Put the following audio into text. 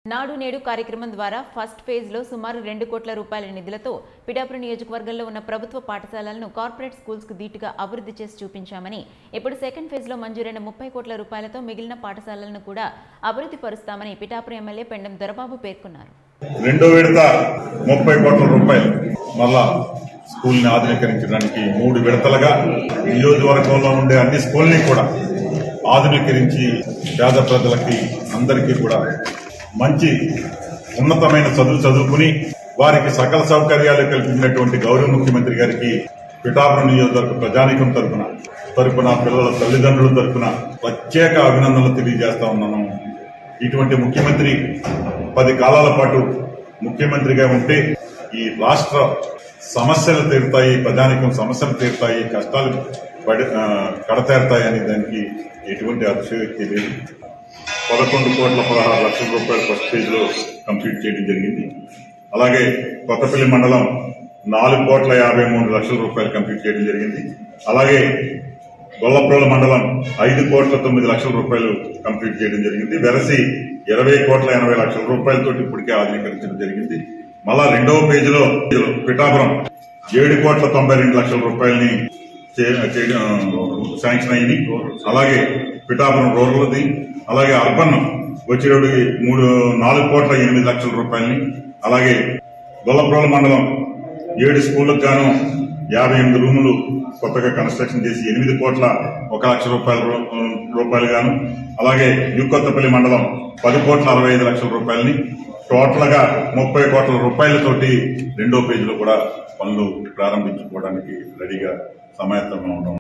నాడు నేడు కార్యక్రమం ద్వారా ఫస్ట్ ఫేజ్ లో సుమారు రెండు కోట్ల రూపాయల నిధులతో పిఠాపురం నియోజకవర్గంలో ఉన్న ప్రభుత్వ పాఠశాలలను కార్పొరేట్ స్కూల్స్ కు ధీటుగా అభివృద్ధి చేసి చూపించామని ఇప్పుడు సెకండ్ ఫేజ్ లో మంజూరైన ముప్పై కోట్ల రూపాయలతో మిగిలిన పాఠశాలలను కూడా అభివృద్ధి పరుస్తామని పిఠాపురం ఎమ్మెల్యే పెండెం దొరబాబు పేర్కొన్నారు రెండో విడత ముప్పై కోట్ల రూపాయలు మళ్ళా స్కూల్ ని ఆధునీకరించడానికి మూడు విడతలుగా నియోజకవర్గంలో ఉండే అన్ని స్కూల్ని కూడా ఆధునీకరించి పేద ప్రజలకి అందరికీ కూడా మంచి ఉన్నతమైన చదువు చదువుకుని వారికి సకల సౌకర్యాలు కల్పించినటువంటి గౌరవ ముఖ్యమంత్రి గారికి పిఠాపురం నియోజకవర్గ ప్రజానికం తరపున తరపున పిల్లల తల్లిదండ్రుల తరపున ప్రత్యేక అభినందనలు తెలియజేస్తా ఉన్నాను ఇటువంటి ముఖ్యమంత్రి పది కాలాల పాటు ముఖ్యమంత్రిగా ఉంటే ఈ రాష్ట్ర సమస్యలు తీరుతాయి ప్రజానికం సమస్యలు తీరుతాయి కష్టాలు పడి ఆ, కడతేరుతాయి అనే దానికి ఎటువంటి అతిశయోక్తి లేదు పదకొండు కోట్ల పదహారు లక్షల రూపాయలు ఫస్ట్ ఫేజ్ లో కంప్లీట్ చేయడం జరిగింది అలాగే కొత్తపల్లి మండలం నాలుగు కోట్ల యాభై మూడు లక్షల రూపాయలు కంప్లీట్ చేయడం జరిగింది అలాగే గొల్లప్రోల మండలం ఐదు కోట్ల తొమ్మిది లక్షల రూపాయలు కంప్లీట్ చేయడం జరిగింది వెరసి ఇరవై కోట్ల ఎనభై లక్షల రూపాయలతో ఇప్పటికే ఆధునీకరించడం జరిగింది మళ్ళా రెండవ పేజీలో పిఠాపురం ఏడు కోట్ల తొంభై రెండు లక్షల రూపాయలని చే- చేయడం శాంక్షన్ అయింది అలాగే పిఠాపురం రూరల్ది అలాగే అర్బన్ వచ్చేటప్పటికి మూడు నాలుగు కోట్ల ఎనిమిది లక్షల రూపాయలని అలాగే గొల్లప్రోల మండలం ఏడు స్కూళ్ళకు గాను యాభై ఎనిమిది రూములు కొత్తగా కన్స్ట్రక్షన్ చేసి ఎనిమిది కోట్ల ఒక లక్ష రూపాయల రూ- రూపాయలు గాను అలాగే న్యూ కొత్తపల్లి మండలం పది కోట్ల అరవై ఐదు లక్షల రూపాయలని టోటల్ గా ముప్పై కోట్ల రూపాయలతోటి రెండో పేజీలో కూడా పనులు ప్రారంభించుకోవడానికి రెడీగా సమాయత్తంగా ఉండడం